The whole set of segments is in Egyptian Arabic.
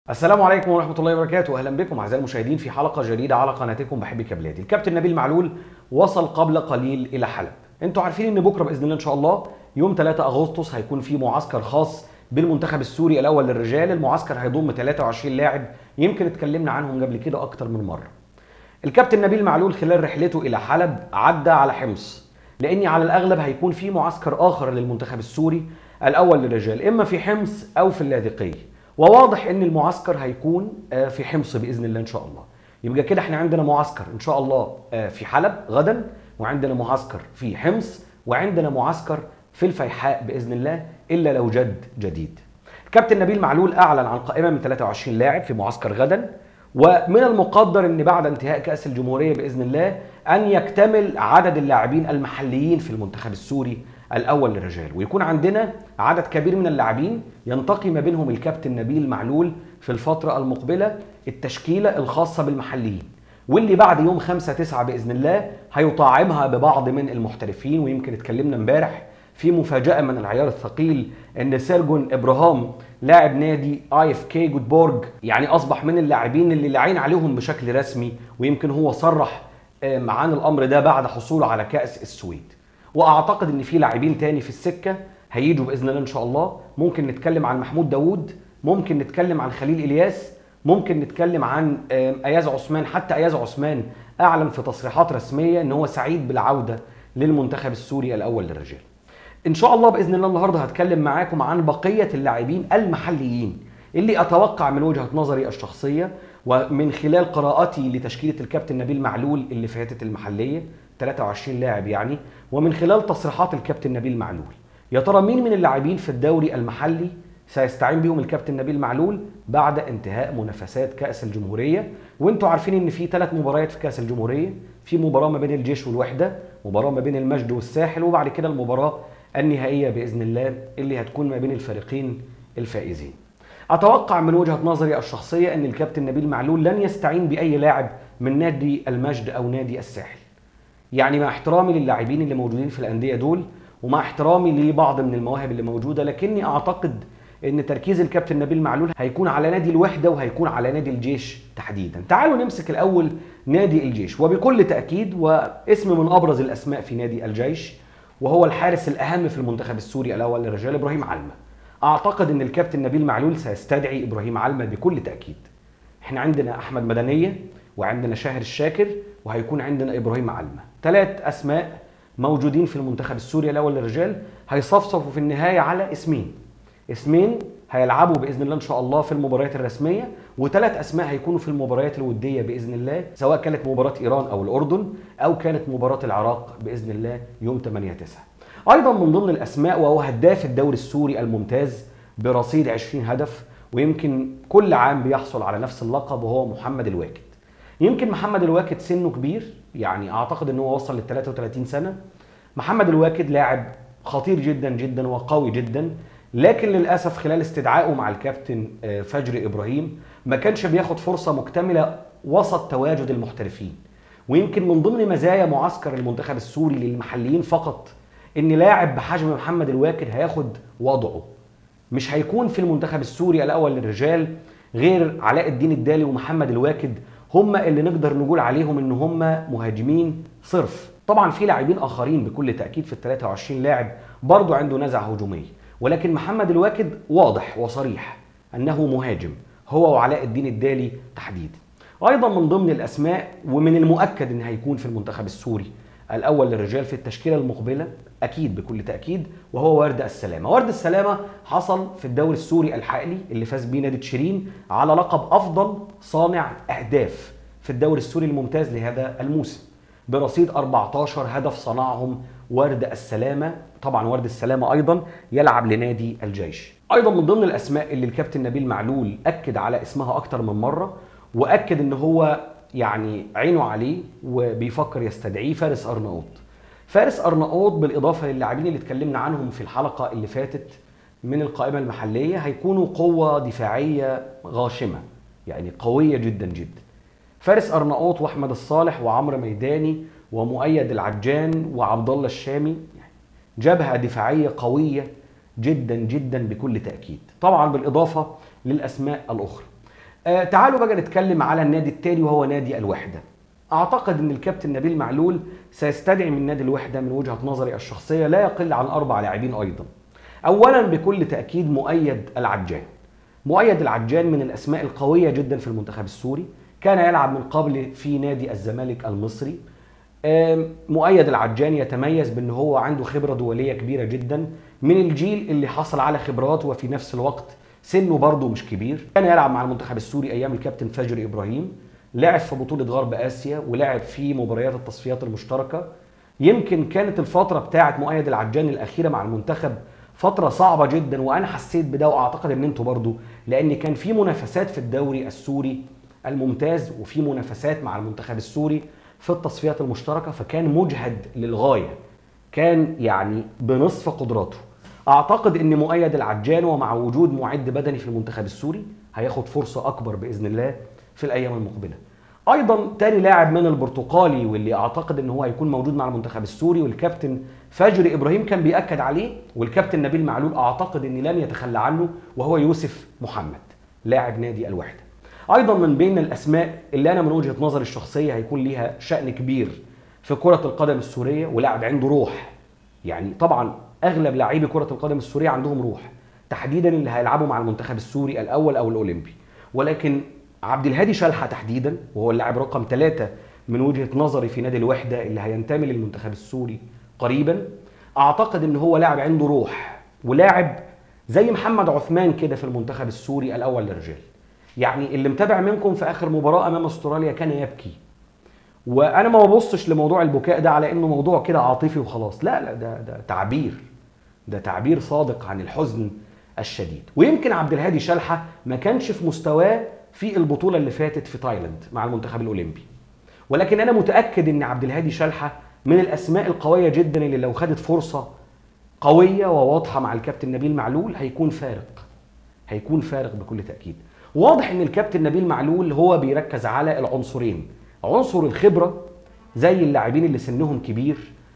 السلام عليكم ورحمة الله وبركاته، أهلا بكم أعزائي المشاهدين في حلقة جديدة على قناتكم بحبك يا بلادي. الكابتن نبيل معلول وصل قبل قليل إلى حلب. أنتوا عارفين إن بكرة بإذن الله إن شاء الله يوم 3 أغسطس هيكون في معسكر خاص بالمنتخب السوري الأول للرجال، المعسكر هيضم 23 لاعب يمكن اتكلمنا عنهم قبل كده أكتر من مرة. الكابتن نبيل معلول خلال رحلته إلى حلب عدى على حمص، لأن على الأغلب هيكون في معسكر آخر للمنتخب السوري الأول للرجال، إما في حمص أو في اللاذقية. وواضح ان المعسكر هيكون في حمص باذن الله ان شاء الله يبقى كده احنا عندنا معسكر ان شاء الله في حلب غدا وعندنا معسكر في حمص وعندنا معسكر في الفيحاء باذن الله الا لو جد جديد كابتن نبيل معلول اعلن عن قائمه من 23 لاعب في معسكر غدا ومن المقدر ان بعد انتهاء كاس الجمهوريه باذن الله ان يكتمل عدد اللاعبين المحليين في المنتخب السوري الاول للرجال ويكون عندنا عدد كبير من اللاعبين ينتقي ما بينهم الكابتن نبيل معلول في الفتره المقبله التشكيله الخاصه بالمحليين واللي بعد يوم 5 9 باذن الله هيطعمها ببعض من المحترفين ويمكن اتكلمنا امبارح في مفاجاه من العيار الثقيل ان سيرجون ابراهام لاعب نادي اي اف كي جوتبورج يعني اصبح من اللاعبين اللي العين عليهم بشكل رسمي ويمكن هو صرح عن الامر ده بعد حصوله على كاس السويد واعتقد ان في لاعبين تاني في السكه هيجوا باذن الله ان شاء الله ممكن نتكلم عن محمود داوود ممكن نتكلم عن خليل الياس ممكن نتكلم عن اياز عثمان حتى اياز عثمان اعلن في تصريحات رسميه ان هو سعيد بالعوده للمنتخب السوري الاول للرجال ان شاء الله باذن الله النهارده هتكلم معاكم عن بقيه اللاعبين المحليين اللي اتوقع من وجهه نظري الشخصيه ومن خلال قراءتي لتشكيله الكابتن نبيل معلول اللي فاتت المحليه 23 لاعب يعني ومن خلال تصريحات الكابتن نبيل معلول يا ترى مين من اللاعبين في الدوري المحلي سيستعين بهم الكابتن نبيل معلول بعد انتهاء منافسات كاس الجمهوريه وانتم عارفين ان في ثلاث مباريات في كاس الجمهوريه في مباراه ما بين الجيش والوحده مباراه ما بين المجد والساحل وبعد كده المباراه النهائيه باذن الله اللي هتكون ما بين الفريقين الفائزين اتوقع من وجهه نظري الشخصيه ان الكابتن نبيل معلول لن يستعين باي لاعب من نادي المجد او نادي الساحل يعني مع احترامي للاعبين اللي موجودين في الانديه دول ومع احترامي لبعض من المواهب اللي موجوده لكني اعتقد ان تركيز الكابتن نبيل معلول هيكون على نادي الوحده وهيكون على نادي الجيش تحديدا تعالوا نمسك الاول نادي الجيش وبكل تاكيد واسم من ابرز الاسماء في نادي الجيش وهو الحارس الاهم في المنتخب السوري الاول للرجال ابراهيم علمه اعتقد ان الكابتن نبيل معلول سيستدعي ابراهيم علمه بكل تاكيد احنا عندنا احمد مدنيه وعندنا شاهر الشاكر وهيكون عندنا ابراهيم علمه ثلاث اسماء موجودين في المنتخب السوري الاول للرجال هيصفصفوا في النهايه على اسمين اسمين هيلعبوا باذن الله ان شاء الله في المباريات الرسميه وثلاث اسماء هيكونوا في المباريات الوديه باذن الله سواء كانت مباراه ايران او الاردن او كانت مباراه العراق باذن الله يوم 8 9 ايضا من ضمن الاسماء وهو هداف الدوري السوري الممتاز برصيد 20 هدف ويمكن كل عام بيحصل على نفس اللقب وهو محمد الواكد يمكن محمد الواكد سنه كبير يعني اعتقد ان هو وصل لل 33 سنه محمد الواكد لاعب خطير جدا جدا وقوي جدا لكن للاسف خلال استدعائه مع الكابتن فجر ابراهيم ما كانش بياخد فرصه مكتمله وسط تواجد المحترفين ويمكن من ضمن مزايا معسكر المنتخب السوري للمحليين فقط ان لاعب بحجم محمد الواكد هياخد وضعه مش هيكون في المنتخب السوري الاول للرجال غير علاء الدين الدالي ومحمد الواكد هم اللي نقدر نقول عليهم ان هم مهاجمين صرف طبعا في لاعبين اخرين بكل تاكيد في ال 23 لاعب برضه عنده نزعه هجوميه ولكن محمد الواكد واضح وصريح انه مهاجم هو وعلاء الدين الدالي تحديدا ايضا من ضمن الاسماء ومن المؤكد ان هيكون في المنتخب السوري الاول للرجال في التشكيله المقبله اكيد بكل تاكيد وهو ورد السلامه ورد السلامه حصل في الدوري السوري الحالي اللي فاز بيه نادي تشيرين على لقب افضل صانع اهداف في الدوري السوري الممتاز لهذا الموسم برصيد 14 هدف صنعهم ورد السلامه طبعا ورد السلامه ايضا يلعب لنادي الجيش ايضا من ضمن الاسماء اللي الكابتن نبيل معلول اكد على اسمها اكتر من مره واكد ان هو يعني عينه عليه وبيفكر يستدعيه فارس ارناؤوط فارس ارناؤوط بالاضافه للاعبين اللي اتكلمنا عنهم في الحلقه اللي فاتت من القائمه المحليه هيكونوا قوه دفاعيه غاشمه يعني قويه جدا جدا فارس ارناؤوط واحمد الصالح وعمرو ميداني ومؤيد العجان وعبد الله الشامي جبهه دفاعيه قويه جدا جدا بكل تاكيد طبعا بالاضافه للاسماء الاخرى آه تعالوا بقى نتكلم على النادي التاني وهو نادي الوحده اعتقد ان الكابتن نبيل معلول سيستدعي من نادي الوحده من وجهه نظري الشخصيه لا يقل عن اربع لاعبين ايضا اولا بكل تاكيد مؤيد العجان مؤيد العجان من الاسماء القويه جدا في المنتخب السوري كان يلعب من قبل في نادي الزمالك المصري مؤيد العجان يتميز بان هو عنده خبره دوليه كبيره جدا من الجيل اللي حصل على خبرات وفي نفس الوقت سنه برضه مش كبير كان يلعب مع المنتخب السوري ايام الكابتن فجر ابراهيم لعب في بطوله غرب اسيا ولعب في مباريات التصفيات المشتركه يمكن كانت الفتره بتاعه مؤيد العجان الاخيره مع المنتخب فتره صعبه جدا وانا حسيت بده واعتقد ان انتوا برضو لان كان في منافسات في الدوري السوري الممتاز وفي منافسات مع المنتخب السوري في التصفيات المشتركه فكان مجهد للغايه كان يعني بنصف قدراته اعتقد ان مؤيد العجان ومع وجود معد بدني في المنتخب السوري هياخد فرصه اكبر باذن الله في الايام المقبله ايضا تاني لاعب من البرتقالي واللي اعتقد ان هو هيكون موجود مع المنتخب السوري والكابتن فجر ابراهيم كان بياكد عليه والكابتن نبيل معلول اعتقد ان لن يتخلى عنه وهو يوسف محمد لاعب نادي الوحده ايضا من بين الاسماء اللي انا من وجهه نظري الشخصيه هيكون ليها شان كبير في كره القدم السوريه ولاعب عنده روح يعني طبعا اغلب لاعبي كره القدم السوريه عندهم روح تحديدا اللي هيلعبوا مع المنتخب السوري الاول او الاولمبي ولكن عبد الهادي شلحه تحديدا وهو اللاعب رقم ثلاثة من وجهه نظري في نادي الوحده اللي هينتمي للمنتخب السوري قريبا اعتقد ان هو لاعب عنده روح ولاعب زي محمد عثمان كده في المنتخب السوري الاول للرجال يعني اللي متابع منكم في اخر مباراه امام استراليا كان يبكي وانا ما ببصش لموضوع البكاء ده على انه موضوع كده عاطفي وخلاص لا لا ده ده تعبير ده تعبير صادق عن الحزن الشديد ويمكن عبد الهادي شلحه ما كانش في مستواه في البطوله اللي فاتت في تايلاند مع المنتخب الاولمبي ولكن انا متاكد ان عبد الهادي شلحه من الاسماء القويه جدا اللي لو خدت فرصه قويه وواضحه مع الكابتن نبيل معلول هيكون فارق هيكون فارق بكل تاكيد واضح ان الكابتن نبيل معلول هو بيركز على العنصرين عنصر الخبره زي اللاعبين اللي سنهم كبير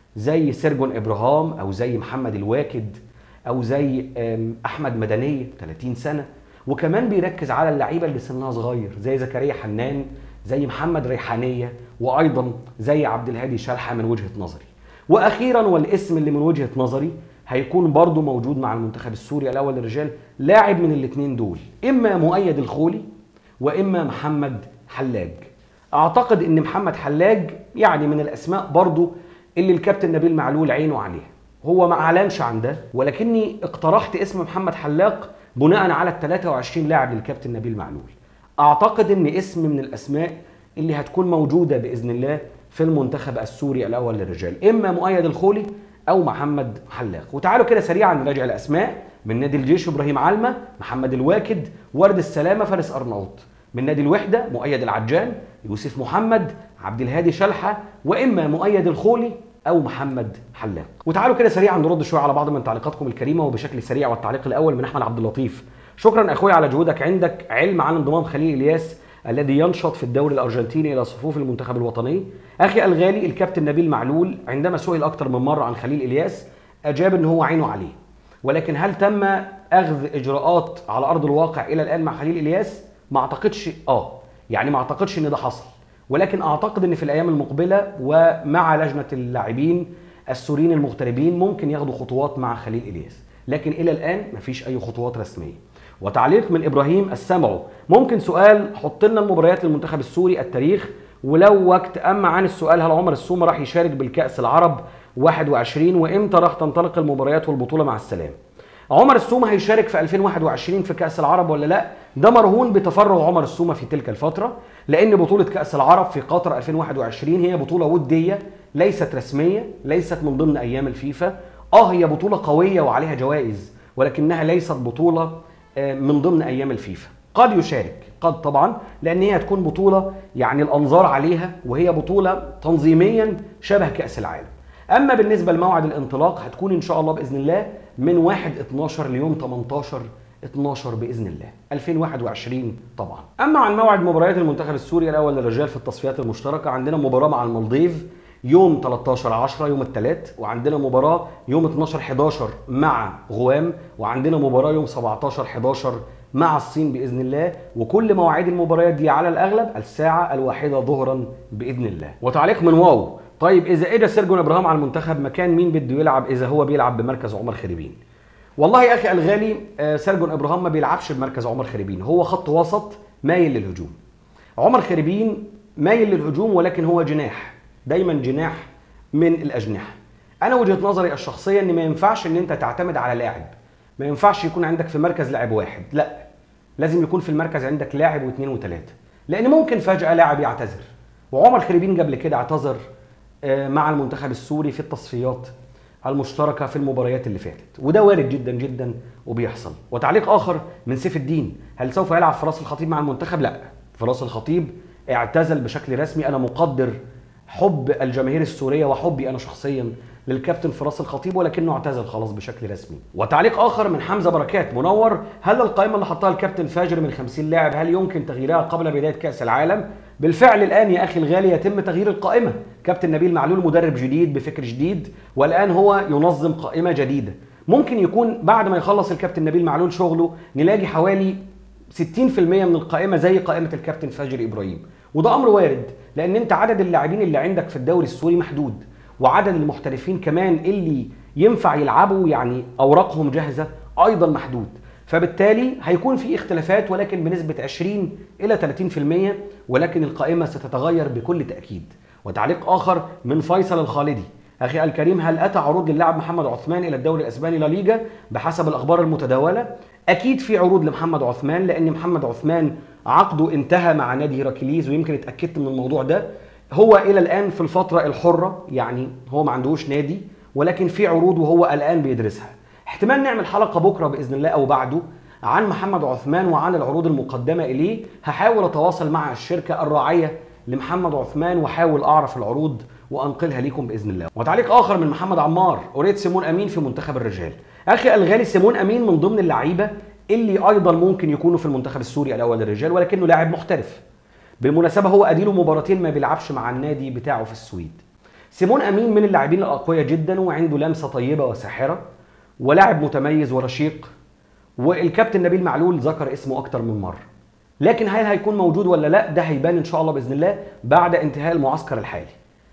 زي سيرجون ابراهام او زي محمد الواكد او زي احمد مدنيه 30 سنه وكمان بيركز على اللعيبه اللي سنها صغير زي زكريا حنان زي محمد ريحانيه وايضا زي عبد الهادي شلحه من وجهه نظري واخيرا والاسم اللي من وجهه نظري هيكون برضه موجود مع المنتخب السوري الاول للرجال لاعب من الاثنين دول اما مؤيد الخولي واما محمد حلاج اعتقد ان محمد حلاج يعني من الاسماء برضه اللي الكابتن نبيل معلول عينه عليها هو ما اعلنش عن ده ولكني اقترحت اسم محمد حلاق بناء على ال 23 لاعب للكابتن نبيل معلول اعتقد ان اسم من الاسماء اللي هتكون موجوده باذن الله في المنتخب السوري الاول للرجال اما مؤيد الخولي او محمد حلاق وتعالوا كده سريعا نراجع الاسماء من نادي الجيش ابراهيم علمه محمد الواكد ورد السلامه فارس ارناؤوط من نادي الوحده مؤيد العجان يوسف محمد عبد الهادي شلحه واما مؤيد الخولي او محمد حلاق وتعالوا كده سريعا نرد شويه على بعض من تعليقاتكم الكريمه وبشكل سريع والتعليق الاول من احمد عبد اللطيف شكرا اخويا على جهودك عندك علم عن انضمام خليل الياس الذي ينشط في الدوري الارجنتيني الى صفوف المنتخب الوطني اخي الغالي الكابتن نبيل معلول عندما سئل اكثر من مره عن خليل الياس اجاب ان هو عينه عليه ولكن هل تم اخذ اجراءات على ارض الواقع الى الان مع خليل الياس ما اعتقدش اه يعني ما اعتقدش ان ده حصل ولكن اعتقد ان في الايام المقبله ومع لجنه اللاعبين السوريين المغتربين ممكن ياخدوا خطوات مع خليل الياس لكن الى الان مفيش اي خطوات رسميه وتعليق من ابراهيم السمعو ممكن سؤال حط لنا المباريات للمنتخب السوري التاريخ ولو وقت اما عن السؤال هل عمر السومه راح يشارك بالكاس العرب 21 وامتى راح تنطلق المباريات والبطوله مع السلام عمر السومه هيشارك في 2021 في كاس العرب ولا لا ده مرهون بتفرغ عمر السومه في تلك الفتره لان بطوله كاس العرب في قطر 2021 هي بطوله وديه ليست رسميه ليست من ضمن ايام الفيفا اه هي بطوله قويه وعليها جوائز ولكنها ليست بطوله من ضمن ايام الفيفا قد يشارك قد طبعا لان هي هتكون بطوله يعني الانظار عليها وهي بطوله تنظيميا شبه كاس العالم اما بالنسبه لموعد الانطلاق هتكون ان شاء الله باذن الله من 1 12 ليوم 18 12 باذن الله 2021 طبعا اما عن موعد مباريات المنتخب السوري الاول للرجال في التصفيات المشتركه عندنا مباراه مع المالديف يوم 13 10 يوم الثلاث وعندنا مباراه يوم 12 11 مع غوام وعندنا مباراه يوم 17 11 مع الصين باذن الله وكل مواعيد المباريات دي على الاغلب الساعه الواحده ظهرا باذن الله وتعليق من واو طيب اذا اجى سيرجون ابراهام على المنتخب مكان مين بده يلعب اذا هو بيلعب بمركز عمر خريبين والله يا اخي الغالي آه، سيرجون ابراهام ما بيلعبش بمركز عمر خريبين هو خط وسط مايل للهجوم عمر خريبين مايل للهجوم ولكن هو جناح دايما جناح من الاجنحه انا وجهه نظري الشخصيه ان ما ينفعش ان انت تعتمد على لاعب ما ينفعش يكون عندك في مركز لاعب واحد لا لازم يكون في المركز عندك لاعب واثنين وثلاثه لان ممكن فجاه لاعب يعتذر وعمر خريبين قبل كده اعتذر آه، مع المنتخب السوري في التصفيات المشتركه في المباريات اللي فاتت وده وارد جدا جدا وبيحصل وتعليق اخر من سيف الدين هل سوف يلعب فراس الخطيب مع المنتخب لا فراس الخطيب اعتزل بشكل رسمي انا مقدر حب الجماهير السوريه وحبي انا شخصيا للكابتن فراس الخطيب ولكنه اعتزل خلاص بشكل رسمي وتعليق اخر من حمزه بركات منور هل القائمه اللي حطها الكابتن فاجر من 50 لاعب هل يمكن تغييرها قبل بدايه كاس العالم بالفعل الان يا اخي الغالي يتم تغيير القائمه كابتن نبيل معلول مدرب جديد بفكر جديد والان هو ينظم قائمه جديده ممكن يكون بعد ما يخلص الكابتن نبيل معلول شغله نلاقي حوالي 60% من القائمه زي قائمه الكابتن فاجر ابراهيم وده امر وارد لان انت عدد اللاعبين اللي عندك في الدوري السوري محدود وعدد المحترفين كمان اللي ينفع يلعبوا يعني اوراقهم جاهزه ايضا محدود فبالتالي هيكون في اختلافات ولكن بنسبه 20 الى 30% ولكن القائمه ستتغير بكل تاكيد وتعليق اخر من فيصل الخالدي اخي الكريم هل اتى عروض للاعب محمد عثمان الى الدوري الاسباني لا ليجا بحسب الاخبار المتداوله اكيد في عروض لمحمد عثمان لان محمد عثمان عقده انتهى مع نادي هيراكليز ويمكن اتاكدت من الموضوع ده هو الى الان في الفتره الحره يعني هو ما عندهوش نادي ولكن في عروض وهو الان بيدرسها احتمال نعمل حلقه بكره باذن الله او بعده عن محمد عثمان وعن العروض المقدمه اليه هحاول اتواصل مع الشركه الراعيه لمحمد عثمان واحاول اعرف العروض وانقلها ليكم باذن الله وتعليق اخر من محمد عمار اريد سيمون امين في منتخب الرجال اخي الغالي سيمون امين من ضمن اللعيبه اللي ايضا ممكن يكونوا في المنتخب السوري الاول للرجال ولكنه لاعب محترف بالمناسبه هو اديله مباراتين ما بيلعبش مع النادي بتاعه في السويد سيمون امين من اللاعبين الاقوياء جدا وعنده لمسه طيبه وساحره ولاعب متميز ورشيق والكابتن نبيل معلول ذكر اسمه اكتر من مره لكن هل هيكون موجود ولا لا ده هيبان ان شاء الله باذن الله بعد انتهاء المعسكر الحالي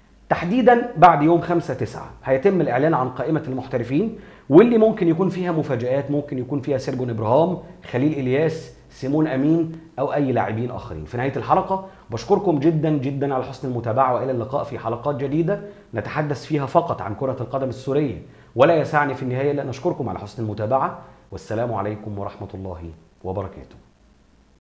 تحديدا بعد يوم 5 9 هيتم الاعلان عن قائمه المحترفين واللي ممكن يكون فيها مفاجات ممكن يكون فيها سيرجون ابراهام خليل الياس سيمون امين او اي لاعبين اخرين في نهايه الحلقه بشكركم جدا جدا على حسن المتابعه والى اللقاء في حلقات جديده نتحدث فيها فقط عن كره القدم السوريه ولا يسعني في النهايه الا ان اشكركم على حسن المتابعه والسلام عليكم ورحمه الله وبركاته